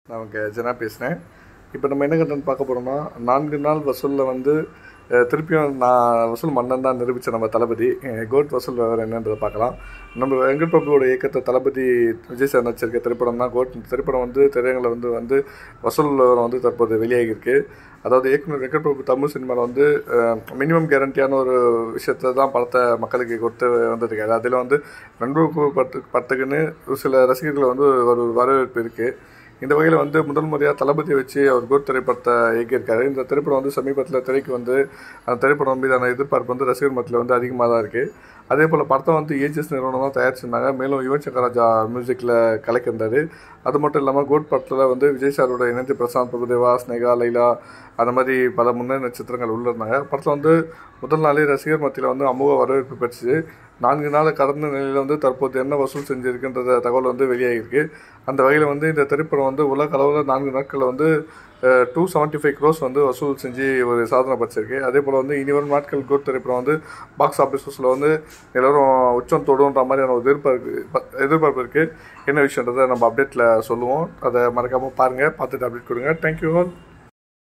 நான் உங்க ஜனா பேசுகிறேன் இப்போ நம்ம என்ன கண்டென்ட் பார்க்க போகிறோம்னா நான்கு நாள் வசூலில் வந்து அஹ், திருப்பியும் நான் வசூல் மன்னன் தான் நிரூபித்த நம்ம தளபதி அஹ், கோட் வசூல் விவரம் என்னன்றதை பார்க்கலாம் நம்ம வெங்கட் பிரபுவோட இயக்கத்தை தளபதி விஜய் சார் நடிச்சிருக்க திரைப்படம் தான் கோட் இந்த திரைப்படம் வந்து திரையங்களை வந்து வந்து வசூல் விவரம் வந்து தற்போது வெளியாகியிருக்கு அதாவது இயக்குனர் வெங்கட் பிரபு தமிழ் சினிமாவில் வந்து மினிமம் கேரண்டியான ஒரு விஷயத்தை தான் படத்தை மக்களுக்கு கொடுத்து வந்திருக்காரு அதில் வந்து நண்பு படத்து படத்துக்குன்னு ஒரு சில ரசிகர்கள் வந்து ஒரு வரவேற்பு இருக்குது இந்த வகையில் வந்து முதல் முறையாக தளபதியை வச்சு அவர் கோட் திரைப்படத்தை இயக்கியிருக்காரு இந்த திரைப்படம் வந்து சமீபத்தில் திரைக்கு வந்து அந்த திரைப்படம் மீதான எதிர்பார்ப்பு வந்து ரசிகர் மத்தியில் வந்து அதிகமாக தான் இருக்குது அதே போல் படத்தை வந்து ஏஜிஎஸ் நிறுவனம் தான் தயாரிச்சிருந்தாங்க மேலும் யுவன் சங்கர் ராஜா மியூசிக்கில் கலக்கியிருந்தார் அது மட்டும் இல்லாமல் கோட் படத்தில் வந்து விஜய் சாரோட இணைந்து பிரசாந்த் பிரபுதேவா ஸ்னேகா லைலா அந்த மாதிரி பல முன்னணி நட்சத்திரங்கள் உள்ள இருந்தாங்க படத்தில் வந்து முதல் நாளே ரசிகர் மத்தியில் வந்து அமோக வரவேற்பு பெற்றுச்சு நான்கு நாள் கடந்த நிலையில் வந்து தற்போது என்ன வசூல் செஞ்சிருக்குன்ற தகவல் வந்து வெளியாகிருக்கு அந்த வகையில் வந்து இந்த திரைப்படம் வந்து உலக அளவில் நான்கு நாட்களில் வந்து டூ செவன்ட்டி ஃபைவ் க்ரோஸ் வந்து வசூல் செஞ்சு ஒரு சாதனை படிச்சிருக்கு அதே போல் வந்து இனி வரும் நாட்கள் கோட் திரைப்படம் வந்து பாக்ஸ் ஆஃபீஸ் வசூலில் வந்து எல்லாரும் உச்சம் தொடுன்ற மாதிரியான ஒரு எதிர்பார்ப்பு எதிர்பார்ப்பு இருக்குது என்ன விஷயன்றதை நம்ம அப்டேட்டில் சொல்லுவோம் அதை மறக்காமல் பாருங்கள் பார்த்துட்டு அப்டேட் கொடுங்க தேங்க்யூ ஆல்